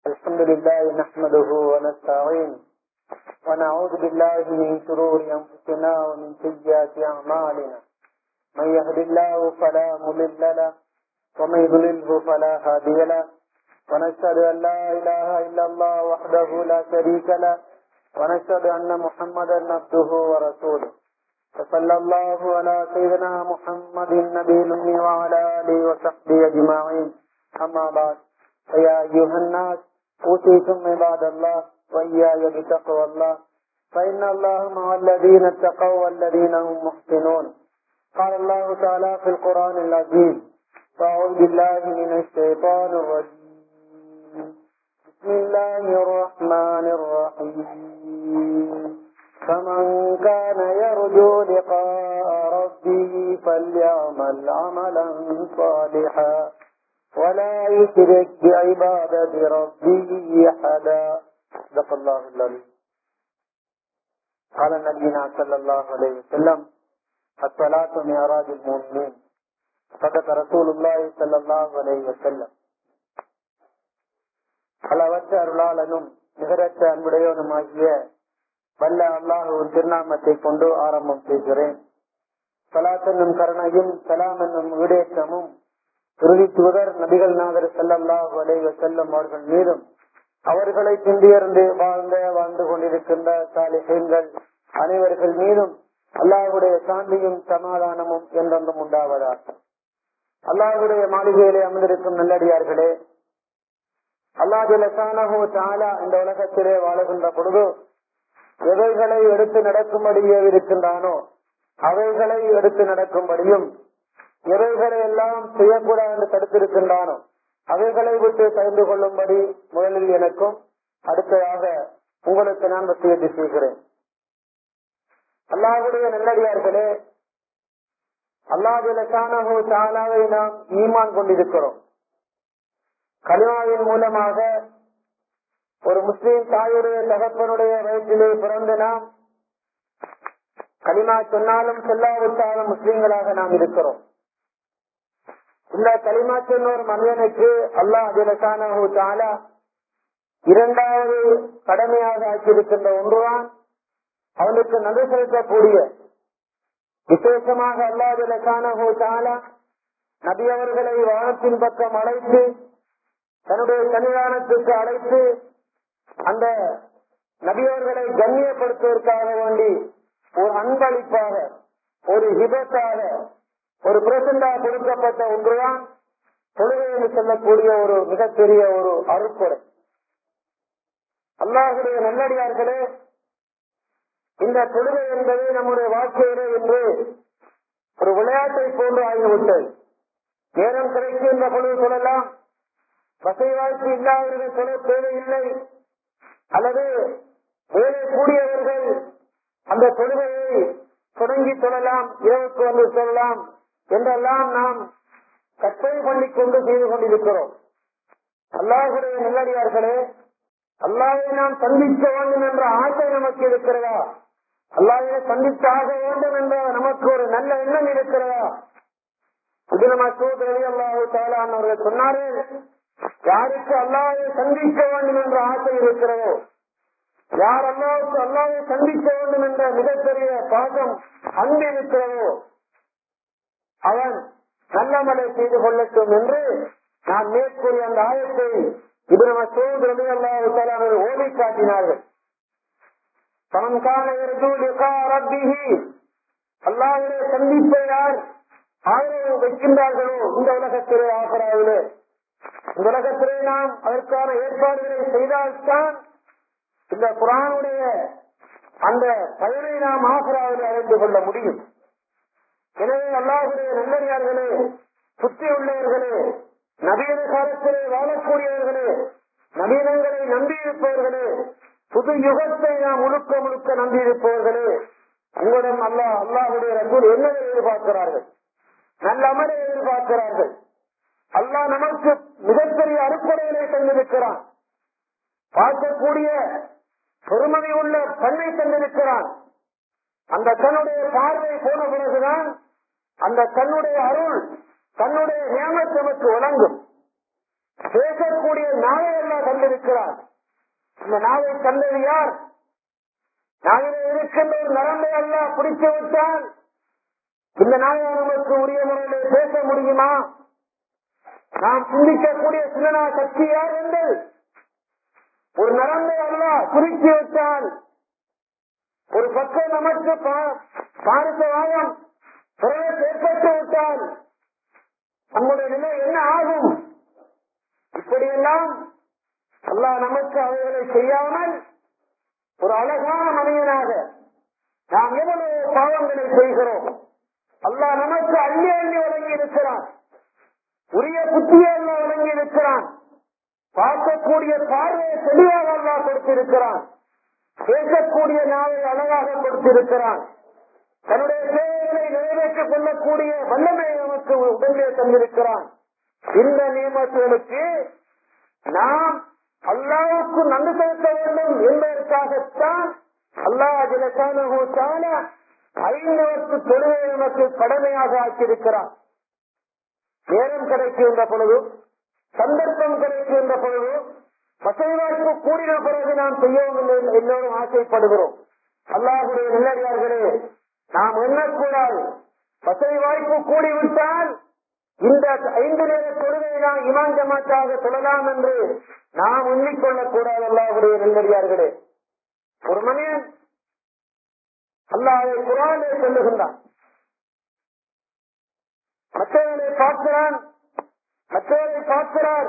الحمد لله نحمده ونستعين ونعوذ بالله من شرور أنفسنا ومن سيئات أعمالنا من يهد الله فلا مضل له ومن يضلله فلا هادي له ونشهد أن لا إله إلا الله وحده لا شريك له ونشهد أن محمدا عبده ورسوله وصلى الله على سيدنا محمد النبي الأمي وعلى آله وصحبه أجمعين أما بعد فيا أيها الناس أوصيكم عباد الله وإياي بتقوى الله فإن الله مع الذين اتقوا والذين هم محسنون قال الله تعالى في القرآن العزيز فأعوذ بالله من الشيطان الرجيم بسم الله الرحمن الرحيم فمن كان يرجو لقاء ربه فليعمل عملا صالحا ولا يشرك بعبادة ربه أحدا صدق الله العظيم قال نبينا صلى الله عليه وسلم الصلاة معراج المؤمنين صدق رسول الله صلى الله عليه وسلم அளவற்ற அருளாளனும் நிகரற்ற அன்புடையவனுமாகிய வல்ல அல்லாஹுவின் திருநாமத்தை கொண்டு ஆரம்பம் செய்கிறேன் சலாத் என்னும் கருணையும் சலாம் என்னும் விடேற்றமும் இறுதி தூதர் நபிகள் நாதர் செல்லல்லாஹு அலைவ செல்லும் அவர்கள் மீதும் அவர்களை பிந்தியர்ந்து வாழ்ந்த வாழ்ந்து கொண்டிருக்கின்ற சாலிகள் அனைவர்கள் மீதும் அல்லாஹுடைய சாந்தியும் சமாதானமும் என்றென்றும் உண்டாவதாக அல்லாஹுடைய மாளிகையிலே அமர்ந்திருக்கும் நல்லடியார்களே அல்லாஹு தாலா இந்த உலகத்திலே வாழுகின்ற பொழுது எவைகளை எடுத்து நடக்கும்படியே இருக்கின்றானோ அவைகளை எடுத்து நடக்கும்படியும் எவைகளை எல்லாம் செய்யக்கூடாது என்று தடுத்திருக்கின்றானோ அவைகளை விட்டு தெரிந்து கொள்ளும்படி முதலில் எனக்கும் அடுத்ததாக உங்களுக்கு நான் வசியத்தை செய்கிறேன் அல்லாஹுடைய நல்லடியார்களே அல்லாஹு தாலாவை நாம் ஈமான் கொண்டிருக்கிறோம் கலிமாவின் மூலமாக ஒரு முஸ்லீம் தாயுடைய தகப்பனுடைய வயிற்றிலே பிறந்து நாம் களிமா சொன்னாலும் சொல்லாவிட்டாலும் முஸ்லீம்களாக நாம் இருக்கிறோம் இந்த களிமா சொன்ன ஒரு மனிதனுக்கு அல்லாஹ் அதிலசான இரண்டாவது கடமையாக ஆக்கியிருக்கின்ற ஒன்றுதான் அவனுக்கு நடு செலுத்தக்கூடிய விசேஷமாக அல்லாஹ் நபி அவர்களை வானத்தின் பக்கம் அழைத்து தன்னுடைய சன்னிதானத்துக்கு அழைத்து அந்த நபியவர்களை கண்ணியப்படுத்துவதற்காக வேண்டி ஒரு அன்பளிப்பாக ஒரு ஹிபத்தாக ஒரு பிரசண்டாக கொடுக்கப்பட்ட ஒன்றுதான் தொழுகை என்று சொல்லக்கூடிய ஒரு மிகப்பெரிய ஒரு அருட்கொடை அல்லாஹுடைய நல்லடியார்களே இந்த தொழுகை என்பது நம்முடைய வாழ்க்கையிலே என்று ஒரு விளையாட்டை போன்று ஆகிவிட்டது நேரம் கிடைக்கின்ற பொழுது சொல்லலாம் வசதி வாய்ப்பு இல்லாதவர்கள் சொல்ல தேவையில்லை அல்லது வேலை கூடியவர்கள் அந்த தொழுகையை தொடங்கி சொல்லலாம் இரவுக்கு வந்து சொல்லலாம் என்றெல்லாம் நாம் கற்பனை பண்ணிக் கொண்டு செய்து கொண்டிருக்கிறோம் அல்லாஹுடைய நல்லடியார்களே அல்லாவை நாம் சந்திக்க வேண்டும் என்ற ஆசை நமக்கு இருக்கிறதா அல்லாவை சந்தித்தாக வேண்டும் என்ற நமக்கு ஒரு நல்ல எண்ணம் இருக்கிறதா இது நம்ம சூதரவி அல்லாஹு தாலான் அவர்கள் சொன்னார்கள் யாருக்கு அல்லாவை சந்திக்க வேண்டும் என்ற ஆசை இருக்கிறதோ யார் அல்லாவுக்கு அல்லாவை சந்திக்க வேண்டும் என்ற மிகப்பெரிய பாசம் அன்பு இருக்கிறதோ அவன் நல்ல மலை செய்து கொள்ளட்டும் என்று நான் மேற்கூறிய அந்த ஆயத்தை இது நம்ம சோதரவி அல்லாஹு ஓடி காட்டினார்கள் சமன்கான அல்லாவுடைய சந்திப்பை யார் ஆதரவு வைக்கின்றார்களோ இந்த உலகத்திலே ஆபராவிலே இந்த உலகத்திலே நாம் அதற்கான ஏற்பாடுகளை செய்தால்தான் இந்த குரானுடைய அந்த பயனை நாம் ஆசராவில் அறிந்து கொள்ள முடியும் எனவே அல்லாஹுடைய நல்லறியார்களே சுற்றி உள்ளவர்களே நவீன காலத்திலே வாழக்கூடியவர்களே நவீனங்களை நம்பியிருப்பவர்களே புது யுகத்தை நாம் முழுக்க முழுக்க நம்பியிருப்பவர்களே உங்களிடம் அல்லாஹ் அல்லாஹுடைய ரசூல் என்னதை எதிர்பார்க்கிறார்கள் நல்ல அமலை எதிர்பார்க்கிறார்கள் அல்லாஹ் நமக்கு மிகப்பெரிய அறுப்படைகளை தந்திருக்கிறான் பார்க்கக்கூடிய பெருமதி உள்ள கண்ணை தந்திருக்கிறான் அந்த கண்ணுடைய பார்வை போன பிறகுதான் அந்த கண்ணுடைய அருள் தன்னுடைய நியமத் நமக்கு வழங்கும் பேசக்கூடிய நாவை எல்லாம் தந்திருக்கிறார் இந்த நாவை தந்தது யார் நாவிலே இருக்கின்ற ஒரு நரம்பை எல்லாம் பிடித்து விட்டால் இந்த நாயை நமக்கு உரிய முறையிலே பேச முடியுமா நாம் சிந்திக்கக்கூடிய சிந்தனா சக்தி யார் என்று ஒரு நரம்பை அல்ல குறித்து விட்டால் ஒரு பக்கம் நமக்கு பாரிசவாதம் ஏற்பட்டு விட்டால் நம்முடைய நிலை என்ன ஆகும் இப்படியெல்லாம் அல்லாஹ் நமக்கு அவைகளை செய்யாமல் ஒரு அழகான மனிதனாக நாம் எவ்வளவு பாவங்களை செய்கிறோம் அல்லாஹ் நமக்கு அள்ளி அள்ளி வழங்கி இருக்கிறான் உரிய புத்தியை எல்லாம் வழங்கி இருக்கிறான் பார்க்கக்கூடிய பார்வையை தெளிவாக அல்லா கொடுத்திருக்கிறான் பேசக்கூடிய நாவை அழகாக கொடுத்திருக்கிறான் தன்னுடைய தேவைகளை நிறைவேற்றிக் கொள்ளக்கூடிய வல்லமையை நமக்கு உடனே தந்திருக்கிறான் இந்த நியமத்துகளுக்கு நாம் அல்லாவுக்கு நன்றி செலுத்த வேண்டும் என்பதற்காகத்தான் அல்லாஹ் ஜலசான ஐந்து வருஷ தொழுகை நமக்கு கடமையாக ஆக்கியிருக்கிறான் நேரம் கிடைக்கின்ற பொழுது சந்தர்ப்பம் கிடைக்கின்ற பொழுது வசதி வாய்ப்பு கூடின பிறகு நாம் செய்யவும் இல்லை எல்லோரும் ஆசைப்படுகிறோம் அல்லாஹுடைய நல்லடியார்களே நாம் எண்ணக்கூடாது வசதி வாய்ப்பு கூடிவிட்டால் இந்த ஐந்து நேர தொழுகை நாம் இமான் ஜமாத்தாக தொழலாம் என்று நாம் எண்ணிக்கொள்ளக் கூடாது அல்லாஹுடைய நல்லடியார்களே ஒரு மனிதன் அல்லாஹை குரானே சொல்லுகின்றான் மற்றவர்களை பார்க்கிறான் மற்றவர்களை பார்க்கிறார்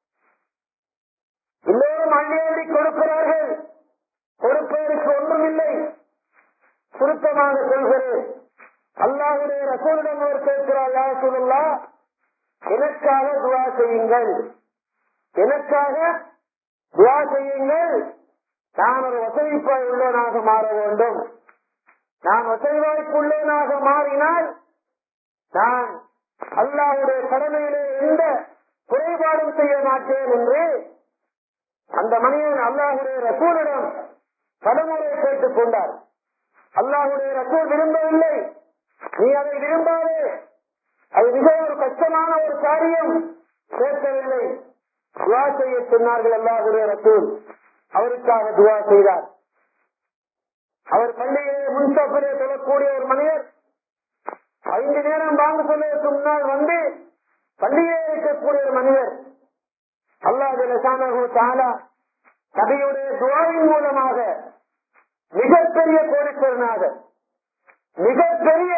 எல்லோரும் அள்ளி அள்ளி கொடுக்கிறார்கள் கொடுப்பதற்கு ஒன்றுமில்லை சுருக்கமாக சொல்கிறேன் அல்லாஹுடைய ரசூலிடம் அவர் கேட்கிறார் யார் சொல்லா எனக்காக துவா செய்யுங்கள் எனக்காக துவா செய்யுங்கள் நான் ஒரு வசதிப்பாய் உள்ளவனாக மாற வேண்டும் நான் வசதி வாய்ப்பு உள்ளவனாக மாறினால் நான் அல்லாவுடைய கடமையிலே எந்த குறைபாடும் செய்ய மாட்டேன் என்று அந்த மனிதன் அல்லாஹுடைய ரசூலிடம் பலமுறை கேட்டுக் கொண்டார் அல்லாஹுடைய ரசூல் விரும்பவில்லை நீ அதை விரும்பாதே அது மிக ஒரு கஷ்டமான ஒரு காரியம் கேட்கவில்லை துவா செய்ய சொன்னார்கள் அல்லாஹுடைய ரசூல் அவருக்காக துவா செய்தார் அவர் பள்ளியிலே முன்சப்பிலே சொல்லக்கூடிய ஒரு மனிதர் ஐந்து நேரம் வாங்க சொல்வதற்கு முன்னால் வந்து பள்ளியே இருக்கக்கூடிய ஒரு மனிதர் அல்லாஹ் தாலா நபியுடைய துவாவின் மூலமாக மிகப்பெரிய கோடீஸ்வரனாக மிகப்பெரிய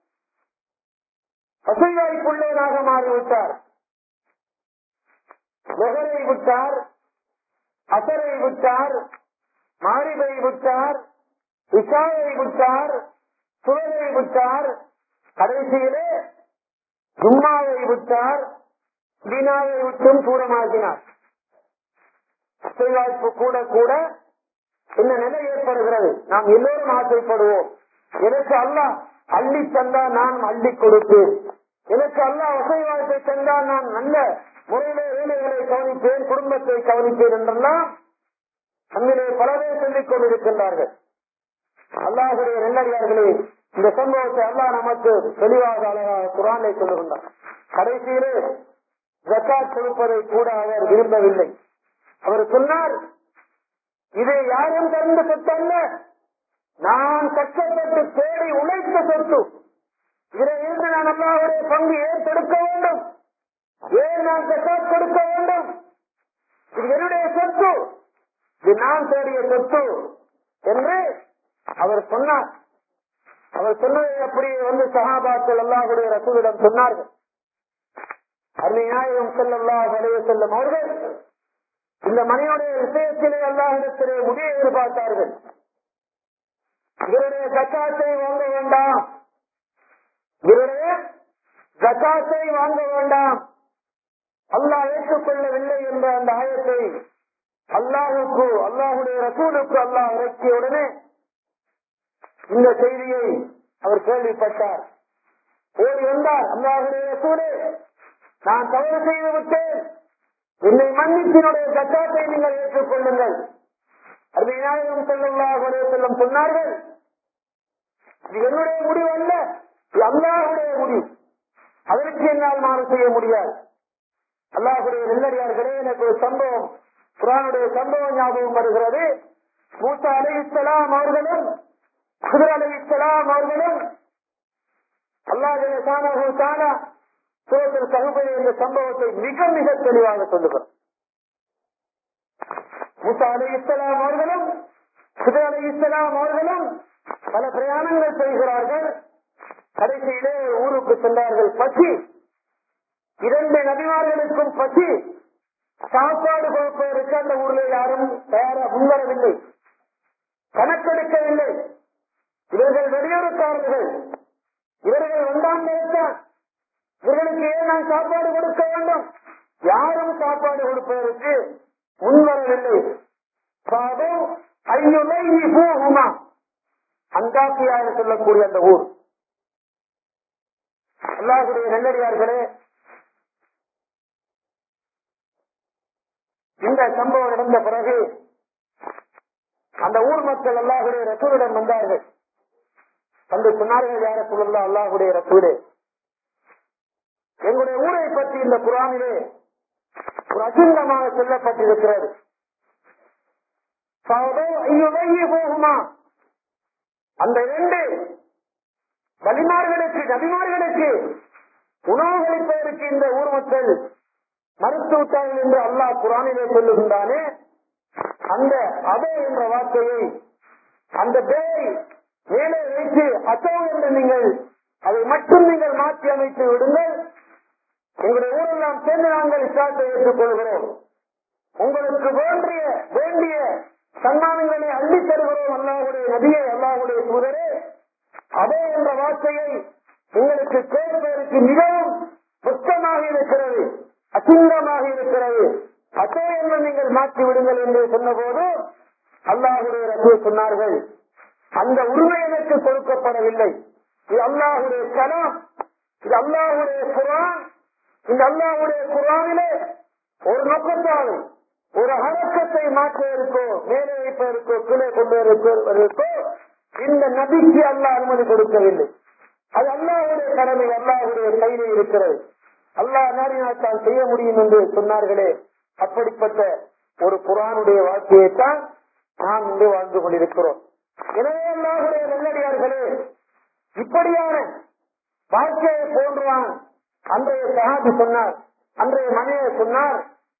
வசதிவாய்ப்புள்ளவனாக மாறிவிட்டார் நெகரை விட்டார் அசரை விட்டார் மாரிபை விட்டார் இஷாவை விட்டார் சுவரை விட்டார் கடைசியிலே ஜும்மாவை விட்டார் தீனாவை விட்டும் தூரமாகினார் வாய்ப்பு கூட கூட இந்த நிலை ஏற்படுகிறது நாம் எல்லோரும் ஆசைப்படுவோம் எனக்கு அல்லா அள்ளி தந்தா நான் அள்ளி கொடுப்பேன் எனக்கு அல்லா வசதி வாய்ப்பை தந்தால் நான் நல்ல முறையிலே வேலைகளை கவனிப்பேன் குடும்பத்தை கவனிப்பேன் என்றெல்லாம் அங்கிலே பலரே சொல்லிக் கொண்டிருக்கின்றார்கள் அல்லாஹுடைய நல்லடியார்களே இந்த சம்பவத்தை அல்லா நமக்கு தெளிவாக அழகாக குரானை சொல்லுகின்றார் கடைசியிலே ஜக்காத் கொடுப்பதை கூட அவர் விரும்பவில்லை அவர் சொன்னார் இது யாரும் தந்த சொத்து அல்ல நான் கஷ்டப்பட்டு தேடி உழைத்த சொத்து இதில் இருந்து நான் அல்லாவுடைய பங்கு ஏன் கொடுக்க வேண்டும் ஏன் நான் ஜக்காத் கொடுக்க வேண்டும் இது என்னுடைய சொத்து இது நான் தேடிய சொத்து என்று அவர் சொன்னார் அவர் சொன்னதை அப்படியே வந்து சகாபாக்கள் அல்லாஹுடைய ரசூலிடம் சொன்னார்கள் அருமையாயிரம் செல்லல்லா வலைய செல்லும் அவர்கள் இந்த மணியுடைய விஷயத்திலே அல்லாஹிடத்திலே முடிய எதிர்பார்த்தார்கள் இவருடைய ஜக்காத்தை வாங்க வேண்டாம் இவருடைய ஜக்காத்தை வாங்க வேண்டாம் அல்லாஹ் ஏற்றுக்கொள்ளவில்லை என்ற அந்த ஆயத்தை அல்லாஹுக்கு அல்லாஹுடைய ரசூலுக்கு அல்லாஹ் இறக்கிய உடனே இந்த செய்தியை அவர் கேள்விப்பட்டார் ஓடி வந்தார் அல்லாஹுடைய ரசூலே நான் தவறு செய்து விட்டேன் என்னை மன்னிப்பினுடைய சட்டத்தை நீங்கள் ஏற்றுக்கொள்ளுங்கள் அருமையாயிரம் செல்லல்லாஹ் செல்லும் சொன்னார்கள் இது என்னுடைய முடிவு அல்ல இது அல்லாஹுடைய முடிவு அதற்கு என்னால் மாறு செய்ய முடியாது அல்லாஹுடைய நெல்லடியார்களே எனக்கு ஒரு சம்பவம் குரானுடைய சம்பவம் ஞாபகம் வருகிறது மூசா அலை இஸ்லாம் அவர்களும் குதிர் அலை இஸ்லாம் அவர்களும் அல்லாஹான சுரத்தில் சகுபதி என்ற சம்பவத்தை மிக மிக தெளிவாக சொல்லுகிறார் மூசா அலை இஸ்லாம் அவர்களும் குதிர் அலை இஸ்லாம் அவர்களும் பல பிரயாணங்கள் செய்கிறார்கள் கடைசியிலே ஊருக்கு சென்றார்கள் பசி இரண்டு நபிமார்களுக்கும் பசி சாப்பாடு கொடுப்பதற்கு அந்த ஊரில் யாரும் தயாரா முன்வரவில்லை கணக்கெடுக்கவில்லை இவர்கள் வெளியூருக்காரர்கள் இவர்கள் வந்தான் நினைத்தான் இவர்களுக்கு ஏன் நான் சாப்பாடு கொடுக்க வேண்டும் யாரும் சாப்பாடு கொடுப்பதற்கு முன்வரவில்லை சாதம் ஐயுமை பூகுமா அந்தாக்கியாக சொல்லக்கூடிய அந்த ஊர் அல்லாஹுடைய நல்லடியார்களே இந்த சம்பவம் நடந்த பிறகு அந்த ஊர் மக்கள் அல்லாஹுடைய ரசூலிடம் வந்தார்கள் வந்து சொன்னார்கள் யார சொல்லலாம் அல்லாஹுடைய ரசூலே எங்களுடைய ஊரை பற்றி இந்த குரானிலே ஒரு அசிங்கமாக சொல்லப்பட்டிருக்கிறது போகுமா அந்த இரண்டு வலிமார்களுக்கு நபிமார்களுக்கு உணவுகளிப்பதற்கு இந்த ஊர் மக்கள் மறுத்து விட்டார்கள் என்று அல்லாஹ் குரானிலே சொல்லுகின்றானே அந்த அதே என்ற வார்த்தையை அந்த பேரை மேலே வைத்து அசோ என்று நீங்கள் அதை மட்டும் நீங்கள் மாற்றி அமைத்து விடுங்கள் எங்களுடைய ஊரெல்லாம் சேர்ந்து நாங்கள் இஸ்லாத்தை ஏற்றுக் கொள்கிறோம் உங்களுக்கு வேண்டிய வேண்டிய சன்மானங்களை அள்ளி தருகிறோம் அல்லாஹுடைய நதியை அல்லாஹுடைய தூதரே அதே என்ற வார்த்தையை உங்களுக்கு கேட்பதற்கு மிகவும் புத்தமாக இருக்கிறது அசிங்கமாக இருக்கிறது அதே என்று நீங்கள் மாற்றி விடுங்கள் என்று சொன்னபோது அல்லாஹுடைய ரசூல் சொன்னார்கள் அந்த உரிமை எனக்கு கொடுக்கப்படவில்லை இது அல்லாஹுடைய கலாம் இது அல்லாஹுடைய குரான் இந்த அல்லாஹுடைய குரானிலே ஒரு நோக்கத்தால் ஒரு அடக்கத்தை மாற்றுவதற்கோ மேலே வைப்பதற்கோ கீழே கொண்டு வருவதற்கோ இந்த நபிக்கு அல்லாஹ் அனுமதி கொடுக்கவில்லை அது அல்லாஹுடைய கடமை அல்லாஹுடைய கையிலே இருக்கிறது அல்லாஹ் நாடினால் தான் செய்ய முடியும் என்று சொன்னார்களே அப்படிப்பட்ட ஒரு குரானுடைய வாழ்க்கையைத்தான் நாம் இன்று வாழ்ந்து கொண்டிருக்கிறோம் எனவே அல்லாஹுடைய நல்லடியார்களே இப்படியான வாழ்க்கையை போன்றுவான் அன்றைய சகாதி சொன்னார் அன்றைய மனையை சொன்னார்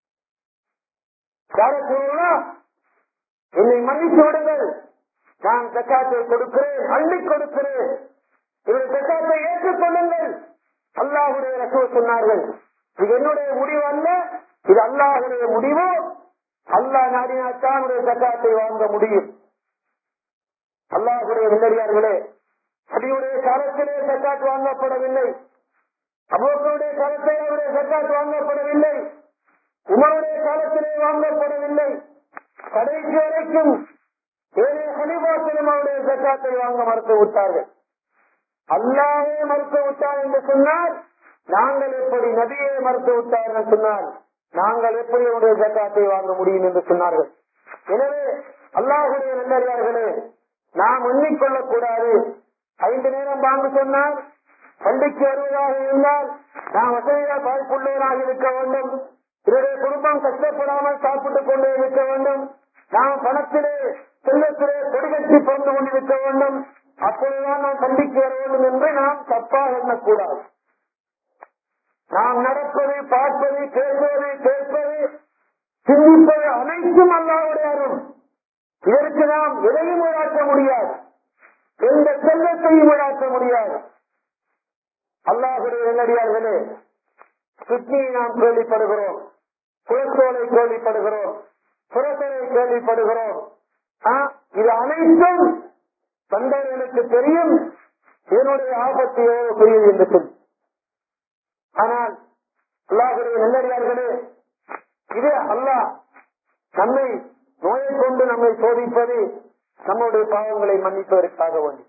யார சொல்லலாம் என்னை மன்னித்து விடுங்கள் நான் தக்காத்தை கொடுக்கிறேன் அள்ளி கொடுக்கிறேன் இவர் தக்காத்தை ஏற்றுக்கொள்ளுங்கள் அல்லாஹுடைய ரசூல் சொன்னார்கள் இது என்னுடைய முடிவு அல்ல இது அல்லாஹுடைய முடிவு அல்லாஹ் நாடினாத்தான் உடைய தக்காத்தை வாங்க முடியும் அல்லாஹுடைய நல்லடியார்களே அடியுடைய காலத்திலே சக்காத் வாங்கப்படவில்லை அபோக்களுடைய காலத்தில் அவருடைய சக்காத் வாங்கப்படவில்லை உமருடைய காலத்திலே வாங்கப்படவில்லை கடைசி வரைக்கும் ஏழை ஹனிபாசனம் அவருடைய சக்காத்தை வாங்க மறுத்து விட்டார்கள் அல்லாவே மறுத்து விட்டார் என்று சொன்னால் நாங்கள் எப்படி நபியை மறுத்து விட்டார் என்று சொன்னால் நாங்கள் எப்படி அவருடைய சக்காத்தை வாங்க முடியும் என்று சொன்னார்கள் எனவே அல்லாஹுடைய நல்லறியார்களே நாம் எண்ணிக்கொள்ளக் கூடாது ஐந்து நேரம் வாங்க சொன்னால் பள்ளிக்கு வருவதாக இருந்தால் நாம் வசதியாக வாய்ப்புள்ளவராக இருக்க வேண்டும் இவருடைய குடும்பம் கஷ்டப்படாமல் சாப்பிட்டுக் கொண்டே இருக்க வேண்டும் நாம் பணத்திலே செல்லத்திலே கொடிகட்டி பிறந்து கொண்டிருக்க வேண்டும் அப்பொழுதுதான் நாம் பள்ளிக்கு வர வேண்டும் என்று நாம் தப்பாக எண்ணக்கூடாது நாம் நடப்பது பார்ப்பது பேசுவது கேட்பது சிந்திப்பது அனைத்தும் அல்லாவுடைய அருள் இதற்கு நாம் எதையும் விழாக்க முடியாது எந்த செல்வத்தையும் விழாக்க முடியாது அல்லாஹுடைய நல்லடியார்களே கிட்னியை நாம் கேள்விப்படுகிறோம் குளத்தோலை கேள்விப்படுகிறோம் புறத்தலை கேள்விப்படுகிறோம் ஆ, இது அனைத்தும் தந்தைகளுக்கு தெரியும் இதனுடைய ஆபத்து எவ்வளவு பெரியது என்று சொல்லி ஆனால் அல்லாஹுடைய நல்லடியார்களே இது அல்லாஹ் நம்மை நோயை கொண்டு நம்மை சோதிப்பது நம்முடைய பாவங்களை மன்னிப்பதற்காக வேண்டி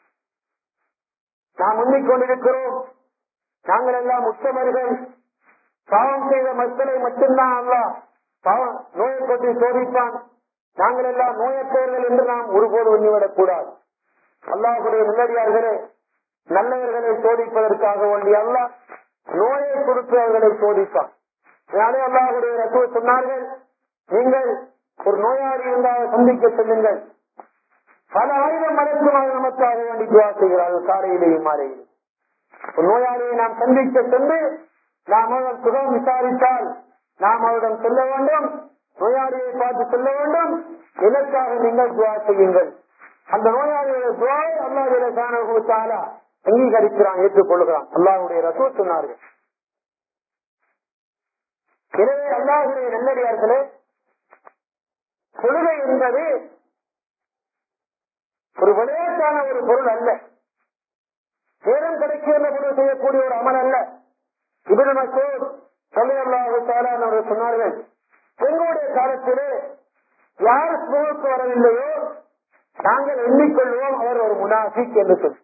நாம் முன்னிக் கொண்டிருக்கிறோம் நாங்கள் எல்லாம் உத்தமர்கள் பாவம் செய்த மக்களை மட்டும்தான் அல்லாஹ் பாவம் நோயை கொண்டு சோதிப்பான் நாங்கள் எல்லாம் நோயற்றவர்கள் என்று நாம் ஒருபோது எண்ணிவிடக் கூடாது அல்லாஹுடைய நல்லடியார்களே நல்லவர்களை சோதிப்பதற்காக வேண்டி அல்லாஹ் நோயை கொடுத்து அவர்களை சோதிப்பான் அதனாலே அல்லாஹுடைய ரசூல் சொன்னார்கள் நீங்கள் ஒரு நோயாளி இருந்தால் சந்திக்க செல்லுங்கள் பல ஆயிரம் மலக்குமாக நமக்காக வேண்டி துவா செய்கிறார்கள் காலையிலேயும் மாலையிலும் ஒரு நோயாளியை நாம் சந்திக்க சென்று நாம் அவரிடம் சுகம் விசாரித்தால் நாம் அவரிடம் சொல்ல வேண்டும் நோயாளியை பார்த்து சொல்ல வேண்டும் இதற்காக நீங்கள் துவா செய்யுங்கள் அந்த நோயாளியுடைய துவாவை அல்லாஹ் அங்கீகரிக்கிறான் ஏற்றுக்கொள்கிறான் அல்லாஹுடைய ரசூல் சொன்னார்கள் எனவே அல்லாஹுடைய நல்லடியார்களே தொழுகை என்பது ஒரு விளையாட்டான ஒரு பொருள் அல்ல நேரம் கிடைக்கிற பொருள் செய்யக்கூடிய ஒரு அமல் அல்ல இபின் மசூத் சொல்லியல்லாஹு தாலான் அவர்கள் சொன்னார்கள் எங்களுடைய காலத்திலே யார் ஸ்மூக்கு வரவில்லையோ நாங்கள் எண்ணிக்கொள்வோம் அவர் ஒரு முனாஃபிக் என்று சொல்லி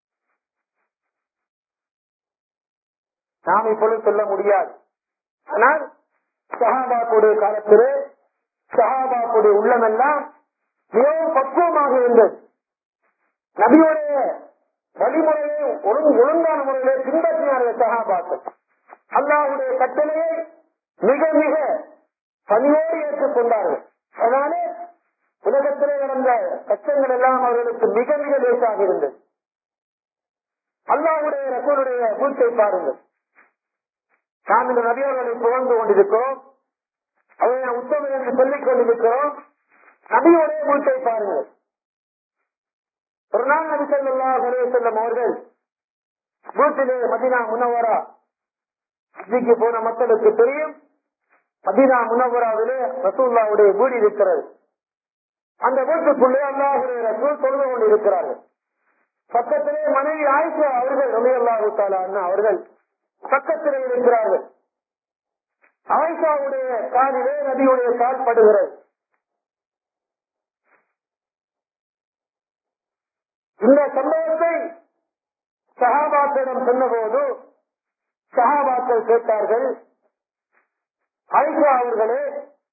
நாம் இப்பொழுது சொல்ல முடியாது ஆனால் சஹாபாக்குடைய காலத்திலே சஹாபாக்குடைய உள்ளமெல்லாம் மிகவும் பக்குவமாக இருந்தது நபியுடைய வழிமுறையை ஒழுங்கு ஒழுங்கான முறையிலே பின்பற்றினார்கள் சகாபாக்கள் அல்லாவுடைய கட்டளையை மிக மிக பணியோடு ஏற்றுக்கொண்டார்கள் அதனாலே உலகத்திலே நடந்த கஷ்டங்கள் எல்லாம் அவர்களுக்கு மிக மிக லேசாக இருந்தது அல்லாவுடைய ரசூலுடைய பூச்சை பாருங்கள் நாம் இந்த நபியர்களை புகழ்ந்து கொண்டிருக்கிறோம் அவரை உத்தமர் என்று சொல்லிக் கொண்டிருக்கிறோம் நபியோடைய பூச்சை பாருங்கள் ஒரு நாள் நபி சொல்லா செல்லும் அவர்கள் வீட்டிலே மதினா முனவரா ஹஜ்ஜிக்கு போன மக்களுக்கு தெரியும் மதினா முனவராவிலே ரசூல்லாவுடைய வீடு இருக்கிறது அந்த வீட்டுக்குள்ளே அல்லாஹுடைய ரசூல் தொழுது கொண்டிருக்கிறார்கள் பக்கத்திலே மனைவி ஆயிஷா அவர்கள் ரவி அல்லாஹு அவர்கள் பக்கத்திலே இருக்கிறார்கள் ஆயிஷாவுடைய காலிலே நபியுடைய கால் படுகிறது இந்த சம்பவத்தை சகாபாக்களிடம் சொன்னபோது சகாபாக்கள் கேட்டார்கள் ஆயிஷா அவர்களே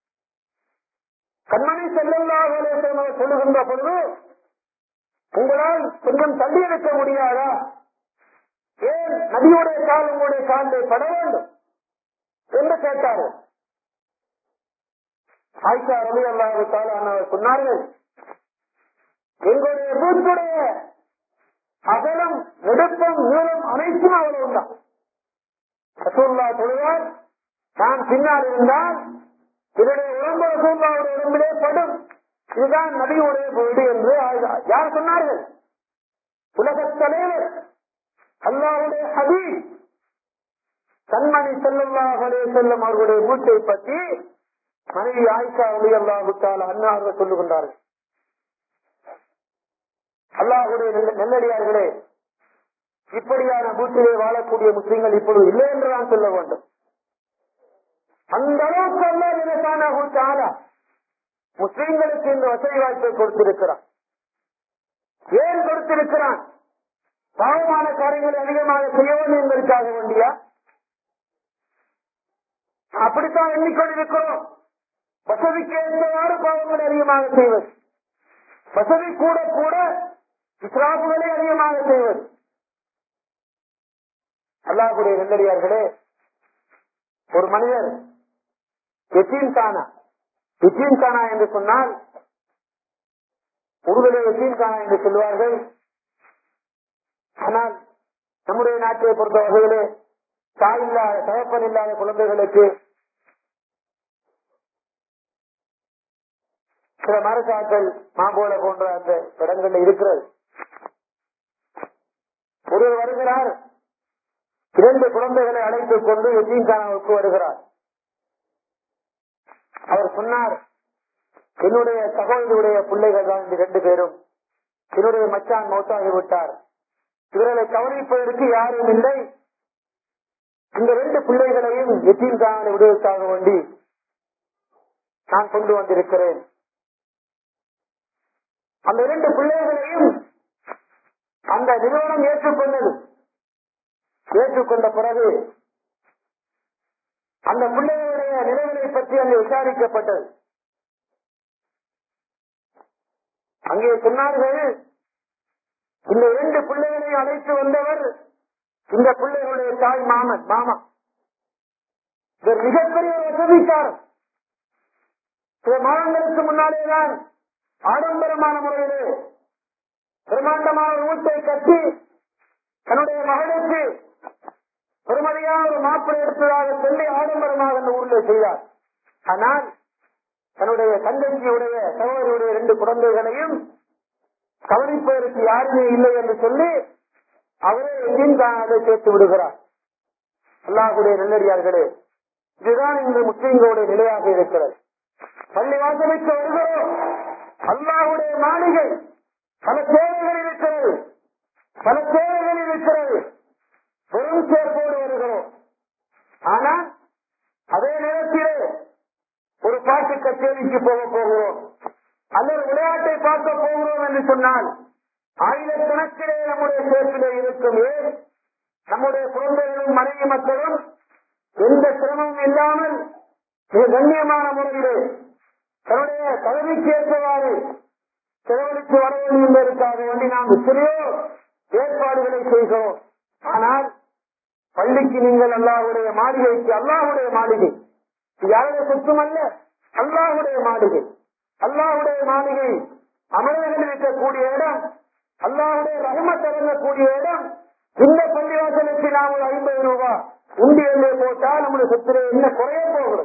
கண்மணி செல்லல்லாஹே சொல்லுகின்ற பொழுது உங்களால் கொஞ்சம் தள்ளி எடுக்க முடியாதா ஏன் நதியுடைய கால் உங்களுடைய காலில் பட வேண்டும் என்று கேட்டார்கள் ஆயிஷா ரவி அல்லாஹு தாலானவர் சொன்னார்கள் எங்களுடைய வீட்டுடைய அகலம் நெடுப்பம் நீளம் அனைத்தும் அவ்வளவுதான் ரசூல்லா தொழுவார் நான் பின்னால் இருந்தால் என்னுடைய உடம்பு ரசூல்லாவுடைய உடம்பிலே படும் இதுதான் நபியுடைய வீடு என்று யார் சொன்னார்கள் உலகத் தலைவர் அல்லாவுடைய ஹபீப் கண்மணி செல்லல்லாஹலே செல்லும் அவர்களுடைய மூச்சை பற்றி மனைவி ஆயிஷா ஒளி அல்லாஹுத்தால் அண்ணா அவர்கள் சொல்லுகின்றார்கள் அல்லாஹுடைய நெல்லடியார்களே இப்படியான பூட்டிலே வாழக்கூடிய முஸ்லீம்கள் இப்பொழுது இல்லை என்று நான் சொல்ல வேண்டும் அந்த அளவுக்கு அல்ல நினைத்தான முஸ்லீம்களுக்கு இந்த வசதி வாய்ப்பை கொடுத்திருக்கிறான் ஏன் கொடுத்திருக்கிறான் பாவமான காரியங்களை அதிகமாக செய்ய வேண்டும் என்பதற்காக வேண்டியா அப்படித்தான் எண்ணிக்கொண்டிருக்கிறோம் வசதிக்கு ஏற்றவாறு பாவங்களை அதிகமாக செய்வது வசதி கூட கூட இஸ்ராப்புகளை அதிகமாக செய்வது அல்லாஹுடைய நெல்லடியார்களே ஒரு மனிதர் எத்தீன் கானா எத்தீன் கானா என்று சொன்னால் உருவலை எத்தீன் கானா என்று சொல்வார்கள் ஆனால் நம்முடைய நாட்டை பொறுத்த வகையிலே தாய் இல்லாத தகப்பன் இல்லாத குழந்தைகளுக்கு சில மரசாக்கள் மாம்போல போன்ற அந்த இடங்கள்ல இருக்கிறது ஒருவர் வருகிறார் இரண்டு குழந்தைகளை அழைத்துக் கொண்டு எத்தீன்கானாவுக்கு வருகிறார் அவர் சொன்னார் என்னுடைய சகோதரியுடைய பிள்ளைகள் தான் இந்த ரெண்டு பேரும் என்னுடைய மச்சான் மௌத்தாகி விட்டார் இவர்களை கவனிப்பதற்கு யாரும் இல்லை இந்த ரெண்டு பிள்ளைகளையும் எத்தீன்கானை விடுவதற்காக வேண்டி நான் கொண்டு வந்திருக்கிறேன் அந்த இரண்டு பிள்ளைகளையும் அந்த நிறுவனம் ஏற்றுக்கொண்டது ஏற்றுக்கொண்ட பிறகு அந்த பிள்ளைகளுடைய நிலைகளை பற்றி அங்கு விசாரிக்கப்பட்டது அங்கே சொன்னார்கள் இந்த இரண்டு பிள்ளைகளை அழைத்து வந்தவர் இந்த பிள்ளைகளுடைய தாய் மாமன் மாமா இவர் மிகப்பெரிய ஒரு வசதிக்காரர் சில மாதங்களுக்கு முன்னாலேதான் ஆடம்பரமான முறையிலே பிரமாண்டமான ஒரு வீட்டை கட்டி தன்னுடைய மகனுக்கு பெருமதியான ஒரு மாப்பிளை எடுத்ததாக சொல்லி ஆடம்பரமாக அந்த ஊரில் செய்தார் ஆனால் தன்னுடைய தங்கச்சியுடைய சகோதரியுடைய ரெண்டு குழந்தைகளையும் கவனிப்பதற்கு யாருமே இல்லை என்று சொல்லி அவரே எங்கேயும் தான் அதை சேர்த்து விடுகிறார் அல்லாஹுடைய நல்லடியார்களே இதுதான் இன்று முஸ்லீம்களுடைய நிலையாக இருக்கிறது பள்ளி வாசலுக்கு வருகிறோம் அல்லாஹுடைய மாளிகை பல தேவைகள் இருக்கிறது பல தேவைகள் இருக்கிறது வெறும் சேர்ப்போடு வருகிறோம் ஆனால் அதே நேரத்திலே ஒரு பாட்டு கச்சேரிக்கு போக போகிறோம் அல்லது விளையாட்டை பார்க்க போகிறோம் என்று சொன்னால் ஆயிரக்கணக்கிலே நம்முடைய சேர்ப்பிலே இருக்கும் ஏன் நம்முடைய குழந்தைகளும் மனைவி மக்களும் எந்த சிரமமும் இல்லாமல் மிக கண்ணியமான முறையிலே தன்னுடைய தகுதிக்கு ஏற்றவாறு செலவழித்து வர வேண்டும் என்பதற்காக வேண்டி நாம் எத்தனையோ ஏற்பாடுகளை செய்கிறோம் ஆனால் பள்ளிக்கு நீங்கள் அல்லாஹுடைய மாளிகைக்கு அல்லாஹுடைய மாளிகை இது யாருடைய சொத்தும் அல்ல அல்லாஹுடைய மாளிகை அல்லாஹுடைய மாளிகை அமரர்கள் இருக்கக்கூடிய இடம் அல்லாஹுடைய ரகமத் இறங்கக்கூடிய இடம் இந்த பள்ளிவாசலுக்கு நாம் ஒரு ஐம்பது ரூபாய் உண்டியல்லே போட்டால் நம்முடைய சொத்துல என்ன குறைய போகிறது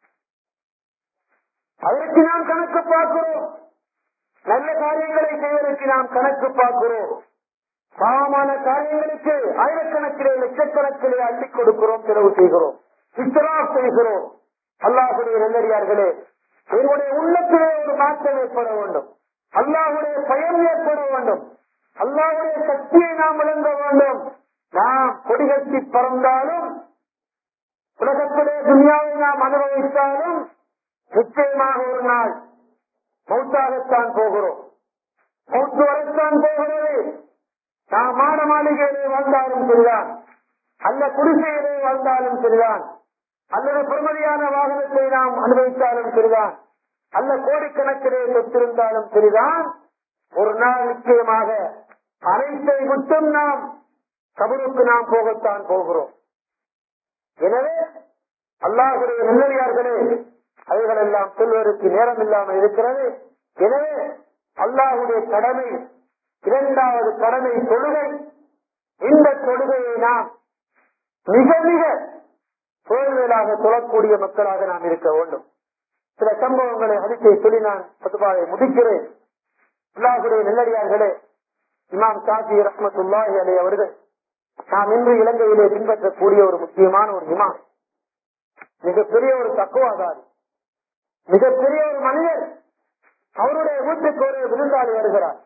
அதற்கு நாம் கணக்கு பார்க்கிறோம் நல்ல காரியங்களை செய்வதற்கு நாம் கணக்கு பார்க்கிறோம் பாவமான காரியங்களுக்கு ஆயிரக்கணக்கிலே லட்சக்கணக்கிலே அள்ளி கொடுக்கிறோம் செலவு செய்கிறோம் இஸ்லாம் செய்கிறோம் அல்லாஹுடைய நல்லடியார்களே எங்களுடைய உள்ளத்திலே ஒரு மாற்றம் ஏற்பட வேண்டும் அல்லாஹுடைய பயம் ஏற்பட வேண்டும் அல்லாஹுடைய சக்தியை நாம் விளங்க வேண்டும் நாம் கொடிகட்டி பறந்தாலும் உலகத்திலே துனியாவை நாம் அனுபவித்தாலும் நிச்சயமாக ஒரு நாள் மௌத்தாகத்தான் போகிறோம் மௌத்து வரத்தான் போகிறது நாம் மாட மாளிகையிலே வாழ்ந்தாலும் சரிதான் அல்ல குடிசையிலே வாழ்ந்தாலும் சரிதான் அல்லது பெருமதியான வாகனத்தை நாம் அனுபவித்தாலும் சரிதான் அல்ல கோடிக்கணக்கிலே சொத்திருந்தாலும் சரிதான் ஒரு நாள் நிச்சயமாக அனைத்தை விட்டும் நாம் கபருக்கு நாம் போகத்தான் போகிறோம் எனவே அல்லாஹுடைய நல்லடியார்களே அவைகள் எல்லாம் சொல்வதற்கு நேரம் இல்லாமல் இருக்கிறது எனவே அல்லாஹுடைய கடமை இரண்டாவது கடமை தொழுகை இந்த தொழுகையை நாம் மிக மிக தோல்வியலாக தொழக்கூடிய மக்களாக நாம் இருக்க வேண்டும் சில சம்பவங்களை அடிக்கை சொல்லி நான் பத்துபாவை முடிக்கிறேன் அல்லாஹுடைய நெல்லடியார்களே இமாம் சாஃபி ரஹமத்துல்லாஹி அலி அவர்கள் நாம் இன்று இலங்கையிலே பின்பற்றக்கூடிய ஒரு முக்கியமான ஒரு இமாம் மிகப்பெரிய ஒரு தக்குவாதாரி மிகப்பெரிய ஒரு மனிதர் அவருடைய வீட்டுக்கு ஒரு விருந்தாளி வருகிறார்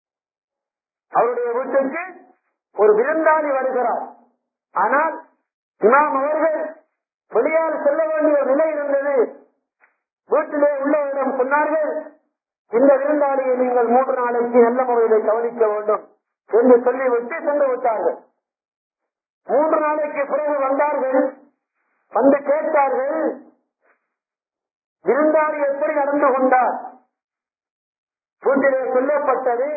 அவருடைய வீட்டுக்கு ஒரு விருந்தாளி வருகிறார் ஆனால் இமாம் அவர்கள் வெளியால் செல்ல வேண்டிய ஒரு நிலை இருந்தது வீட்டிலே உள்ளவரிடம் சொன்னார்கள் இந்த விருந்தாளியை நீங்கள் மூன்று நாளைக்கு நல்ல முறையிலே கவனிக்க வேண்டும் என்று சொல்லிவிட்டு சென்று விட்டார்கள் மூன்று நாளைக்கு பிறகு வந்தார்கள் வந்து கேட்டார்கள் விருந்தாளி எப்படி நடந்து கொண்டார் வீட்டிலே சொல்லப்பட்டது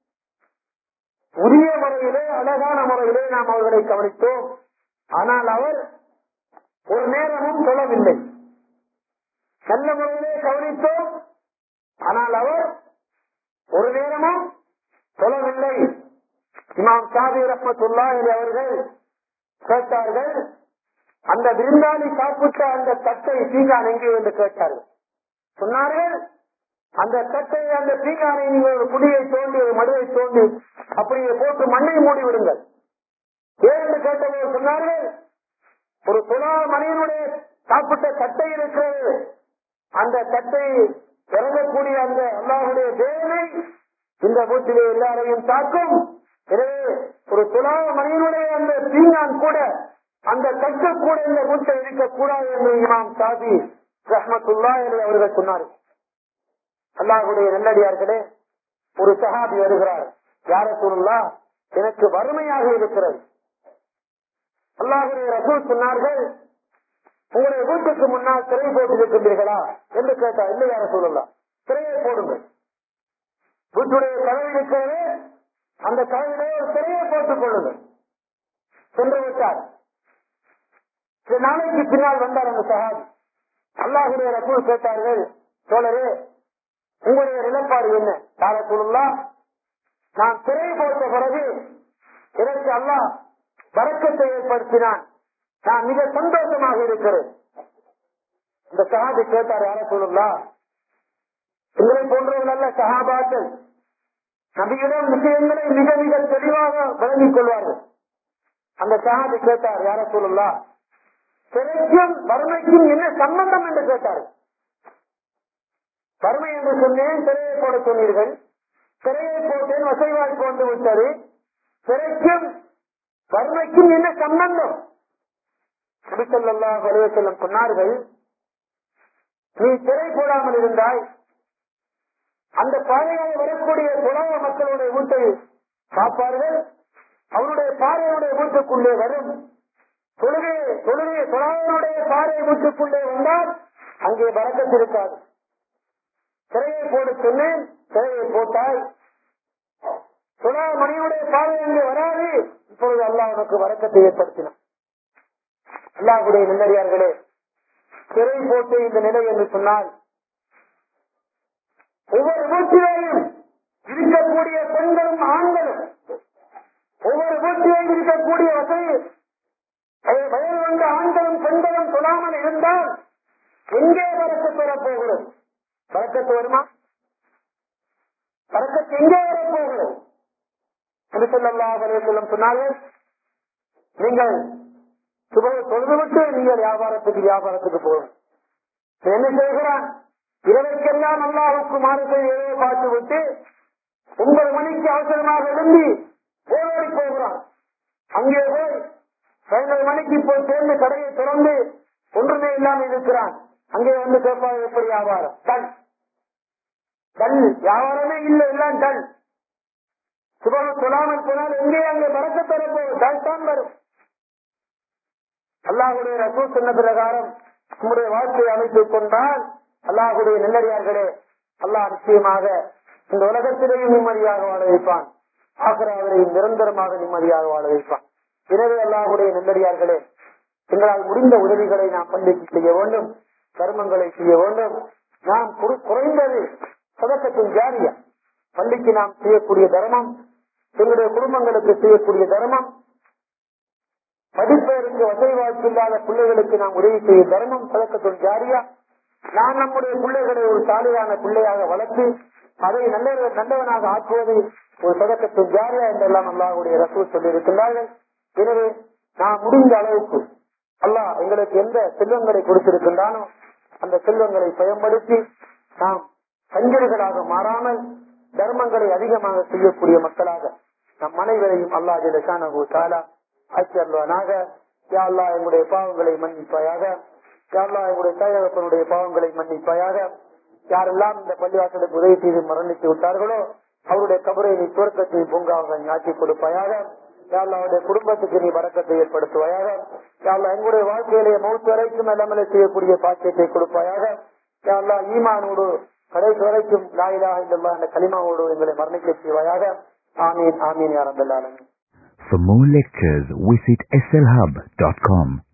உரிய முறையிலே அழகான முறையிலே நாம் அவர்களை கவனித்தோம் ஆனால் அவர் ஒரு நேரமும் சொல்லவில்லை நல்ல முறையிலே கவனித்தோம் ஆனால் அவர் ஒரு நேரமும் சொல்லவில்லை இமாம் சாதி ரஹமத்துல்லாஹி அவர்கள் கேட்டார்கள் அந்த விருந்தாளி சாப்பிட்ட அந்த தட்டை பீங்கான் எங்கே என்று கேட்டார்கள் சொன்னார்கள் அந்த தட்டை அந்த பீங்கானை நீங்கள் ஒரு குடியை தோண்டி ஒரு மடுவை தோண்டி அப்படியே போட்டு மண்ணை மூடி விடுங்கள் ஏன் என்று கேட்டபோது சொன்னார்கள் ஒரு துலா மனிதனுடைய சாப்பிட்ட தட்டை இருக்கிறது அந்த தட்டை இறங்கக்கூடிய அந்த அல்லாஹுடைய வேலை இந்த வீட்டிலே எல்லாரையும் தாக்கும் எனவே ஒரு துலா மனிதனுடைய அந்த பீங்கான் கூட அந்த தட்டு கூட இந்த வீட்டை இருக்கக்கூடாது என்று இமாம் சாதி ரஹமத்துல்லா என்று அவர்கள் சொன்னார்கள் அல்லாஹுடைய நல்லடியார்களே ஒரு சஹாபி வருகிறார் யார சொல்லா எனக்கு வறுமையாக இருக்கிறது அல்லாஹுடைய ரசூல் சொன்னார்கள் உங்களுடைய வீட்டுக்கு முன்னால் திரை போட்டிருக்கின்றீர்களா என்று கேட்டார் இல்லை யார சொல்லலாம் திரையை போடுங்கள் வீட்டுடைய கதவு இருக்கிறது அந்த கதவிலே ஒரு திரையை போட்டுக் கொள்ளுங்கள் சென்று விட்டார் சில நாளைக்கு பின்னால் வந்தார் அந்த சஹாபி அல்லாஹுடைய ரசூல் கேட்டார்கள் தோழரே உங்களுடைய நிலப்பாடு என்ன யார சொல்லலாம் நான் சிறை போட்ட பிறகு எனக்கு அல்லாஹ் வரக்கத்தை ஏற்படுத்தினான் நான் மிக சந்தோஷமாக இருக்கிறேன் இந்த சஹாபி கேட்டார் யார சொல்லலாம் உங்களை போன்றவர்கள் அல்ல சஹாபாக்கள் நபியிடம் விஷயங்களை மிக மிக தெளிவாக விளங்கிக் கொள்வார்கள் அந்த சஹாபி கேட்டார் யார சொல்லலாம் சிறைக்கும் வறுமைக்கும் என்ன சம்பந்தம் என்று கேட்டார் வறுமை என்று சொன்னேன் சிறையை போட சொன்னீர்கள் சிறையை போட்டேன் வசைவாய்ப்பு வந்து விட்டது சிறைக்கும் வறுமைக்கும் என்ன சம்பந்தம் நபிசல்லா செல்லம் சொன்னார்கள் நீ சிறை போடாமல் இருந்தாய் அந்த பாதையாக வரக்கூடிய புலவ மக்களுடைய வீட்டை காப்பார்கள் அவருடைய பாறையுடைய வீட்டுக்குள்ளே வரும் தொழுகை தொழுகை தொழாவனுடைய பாறை வீட்டுக்குள்ளே வந்தால் அங்கே வரக்கத்து இருக்காது சிறையை போட சொன்னேன் சிறையை போட்டால் துலா மணியுடைய பாதை அங்கே வராது இப்பொழுது அல்லாஹ் உனக்கு வரக்கத்தை ஏற்படுத்தினான் அல்லாஹுடைய நிம்மதியார்களே சிறை போட்டு இந்த நிலை என்று சொன்னால் ஒவ்வொரு வீட்டிலேயும் இருக்கக்கூடிய பெண்களும் ஆண்களும் ஒவ்வொரு வீட்டிலேயும் இருக்கக்கூடிய வசதி வயது வந்த ஆண்களும் பெண்களும் சொல்லாமல் இருந்தால் எங்கே வரத்து பெறப் போகிறோம் வரக்கத்து வருமா வரக்கத்து எங்கே வரப்போகிறது செல்லம் சொன்னார்கள் நீங்கள் சுப தொழுதுவிட்டு நீங்கள் வியாபாரத்துக்கு வியாபாரத்துக்கு போகும் என்ன செய்கிறான் இரவைக்கெல்லாம் அல்லாவுக்கு மாறு செய்ய பார்த்து விட்டு ஒன்பது மணிக்கு அவசரமாக எழுந்தி ஓடோடி போகிறான் அங்கே போய் பதினொரு மணிக்கு போய் சேர்ந்து கடையை திறந்து ஒன்றுமே இல்லாமல் இருக்கிறான் அங்கே வந்து கேட்பாங்க எப்படி வியாபாரம் டன் டன் வியாபாரமே இல்லை எல்லாம் டன் சுபம் சொல்லாமல் போனால் எங்கே அங்கே மறக்க தரப்போம் டன் தான் வரும் அல்லாஹுடைய ரசூ சொன்ன பிரகாரம் நம்முடைய வாழ்க்கையை அமைத்துக் கொண்டால் அல்லாஹுடைய நல்லடியார்களே அல்லாஹ் நிச்சயமாக இந்த உலகத்திலேயும் நிம்மதியாக வாழ வைப்பான் ஆகராவிலையும் நிரந்தரமாக நிம்மதியாக வாழ வைப்பான் எனவே அல்லாஹுடைய நல்லடியார்களே எங்களால் முடிந்த உதவிகளை நாம் பள்ளிக்கு செய்ய வேண்டும் கர்மங்களை செய்ய வேண்டும் நாம் குறைந்தது சதக்கத்தின் ஜாரியா பள்ளிக்கு நாம் செய்யக்கூடிய தர்மம் எங்களுடைய குடும்பங்களுக்கு செய்யக்கூடிய தர்மம் படிப்பதற்கு வசதி வாய்ப்பு இல்லாத பிள்ளைகளுக்கு நாம் உதவி செய்ய தர்மம் சதக்கத்தின் ஜாரியா நாம் நம்முடைய பிள்ளைகளை ஒரு சாலையான பிள்ளையாக வளர்த்து அதை நல்ல நல்லவனாக ஆக்குவது ஒரு சதக்கத்தின் ஜாரியா என்றெல்லாம் அல்லாஹுடைய ரசூல் சொல்லியிருக்கின்றார்கள் எனவே நாம் முடிந்த அளவுக்கு அல்லாஹ் எங்களுக்கு எந்த செல்வங்களை கொடுத்திருக்கின்றானோ அந்த செல்வங்களை பயன்படுத்தி நாம் கஞ்சர்களாக மாறாமல் தர்மங்களை அதிகமாக செய்யக்கூடிய மக்களாக நம் அனைவரையும் அல்லா ஜெலசானு தாலா ஆட்சி அல்வானாக யா அல்லா எங்களுடைய பாவங்களை மன்னிப்பாயாக யா அல்லா எங்களுடைய தாயகப்பனுடைய பாவங்களை மன்னிப்பாயாக யாரெல்லாம் இந்த பள்ளிவாசலுக்கு உதவி செய்து மரணித்து விட்டார்களோ அவருடைய கபரை நீ துவக்கத்தை பூங்காக நீ ஆக்கி கொடுப்பாயாக அவருடைய குடும்பத்துக்கு நீ வரக்கத்தை ஏற்படுத்துவாயாக யாழ்லா எங்களுடைய வாழ்க்கையிலே மௌத்து வரைக்கும் எல்லாமே செய்யக்கூடிய பாக்கியத்தை கொடுப்பாயாக யாழ்லா ஈமானோடு கடைசி வரைக்கும் லாயிலா இல்லல்லா என்ற களிமாவோடு எங்களை மரணிக்க செய்வாயாக ஆமீன் ஆமீன் யாரம்பல்லாலும் For more lectures, visit slhub.com.